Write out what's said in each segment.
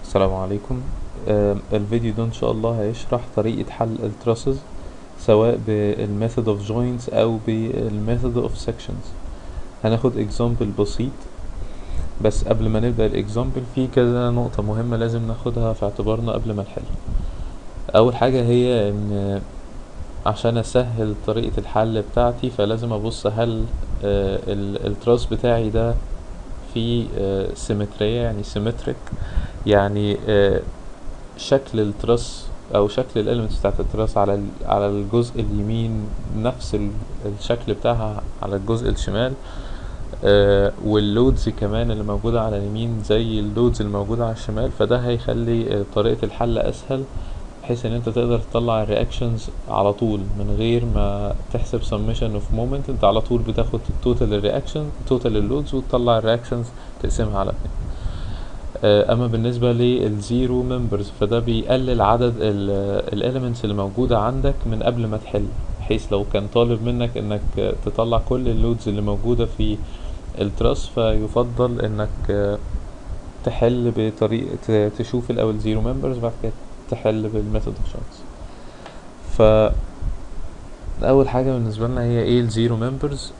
السلام عليكم آم، الفيديو ده ان شاء الله هيشرح طريقة حل التراسز سواء بالميثود اوف جوينتس او بالميثود اوف سيكشنز هناخد اكزامبل بسيط بس قبل ما نبدأ الاكزامبل في كذا نقطة مهمة لازم ناخدها في اعتبارنا قبل ما نحل اول حاجة هي ان عشان اسهل طريقة الحل بتاعتي فلازم ابص هل آه، ال- التراس بتاعي ده في سيمترية يعني سيمتريك يعني آه، شكل التراس او شكل الاليمنتس بتاعت التراس على ال- على الجزء اليمين نفس ال- الشكل بتاعها على الجزء الشمال آه، واللودز كمان اللي موجودة على اليمين زي اللودز اللي موجودة على الشمال فده هيخلي آه، طريقة الحل اسهل بحيث ان انت تقدر تطلع الرياكشنز على طول من غير ما تحسب summation of moment انت على طول بتاخد التوتال الرياكشن توتال اللودز وتطلع الرياكشنز تقسمها على اتنين آه، اما بالنسبه للزيرو ممبرز فده بيقلل عدد الاليمنتس اللي موجوده عندك من قبل ما تحل بحيث لو كان طالب منك انك آه، تطلع كل اللودز اللي موجوده في التراس فيفضل انك آه، تحل بطريقه ت- تشوف الاول زيرو ممبرز بعد كده تحل بالميثود اوف شانس ف اول حاجه بالنسبه لنا هي ايه الزيرو ممبرز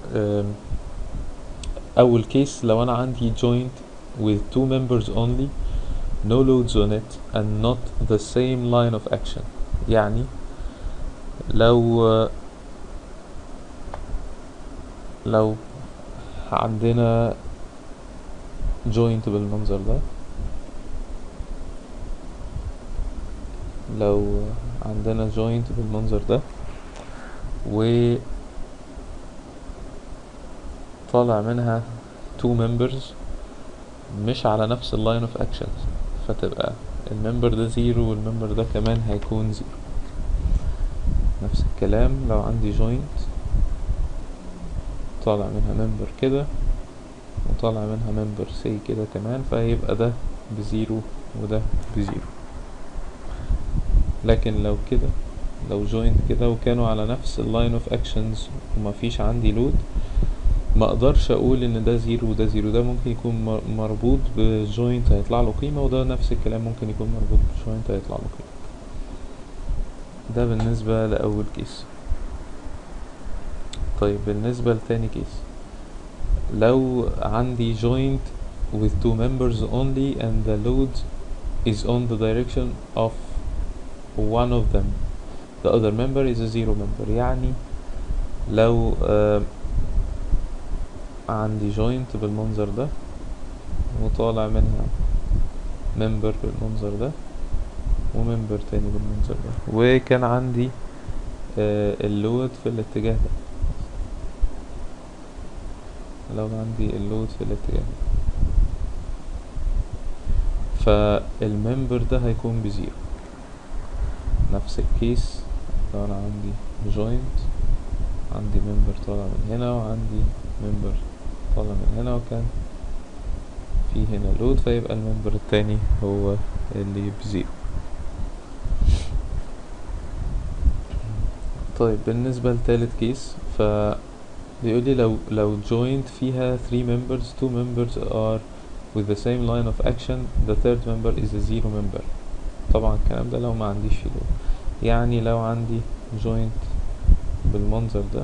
اول كيس لو انا عندي joint with two members only no loads on it and not the same line of action يعني لو لو عندنا joint بالمنظر ده لو عندنا joint بالمنظر ده و طالع منها two members مش على نفس اللاين اوف اكشنز فتبقى الممبر ده زيرو والممبر ده كمان هيكون زيرو نفس الكلام لو عندي جوينت طالع منها ممبر كده وطالع منها ممبر سي كده كمان فهيبقى ده بزيرو وده بزيرو لكن لو كده لو جوينت كده وكانوا على نفس اللاين اوف اكشنز ومفيش عندي لود ما اقدرش اقول ان ده زيرو وده زيرو ده ممكن يكون مر- مربوط بجوينت هيطلع له قيمة وده نفس الكلام ممكن يكون مربوط بجوينت هيطلع له قيمة ده بالنسبة لأول كيس طيب بالنسبة لتاني كيس لو عندي joint with two members only and the load is on the direction of one of them the other member is a zero member يعني لو آه عندي joint بالمنظر ده وطالع منها member بالمنظر ده وممبر تاني بالمنظر ده وكان عندي آه اللود في الاتجاه ده لو عندي اللود في الاتجاه ده فالممبر ده هيكون بزيرو نفس الكيس لو انا عندي joint عندي ممبر طالع من هنا وعندي ممبر طالع من هنا وكان في هنا لود فيبقى الممبر التاني هو اللي بزيرو طيب بالنسبة لتالت كيس ف بيقول لي لو لو joint فيها three members two members are with the same line of action the third member is a zero member طبعا الكلام ده لو ما عنديش فيه load يعني لو عندي joint بالمنظر ده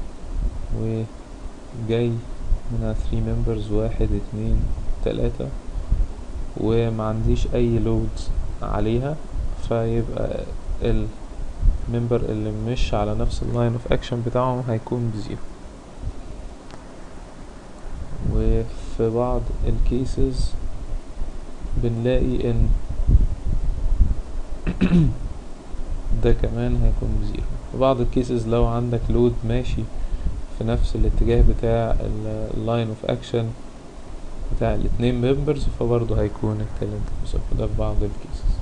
وجاي منها three members واحد اتنين تلاتة وما عنديش اي loads عليها فيبقى الممبر اللي مش على نفس اللاين اوف اكشن بتاعهم هيكون بزيرو وفي بعض الكيسز بنلاقي ان ده كمان هيكون بزيرو في بعض الكيسز لو عندك لود ماشي في نفس الاتجاه بتاع اللاين اوف اكشن بتاع الاتنين ممبرز فبرضه هيكون الكلام ده بصفر ده في بعض الكيسز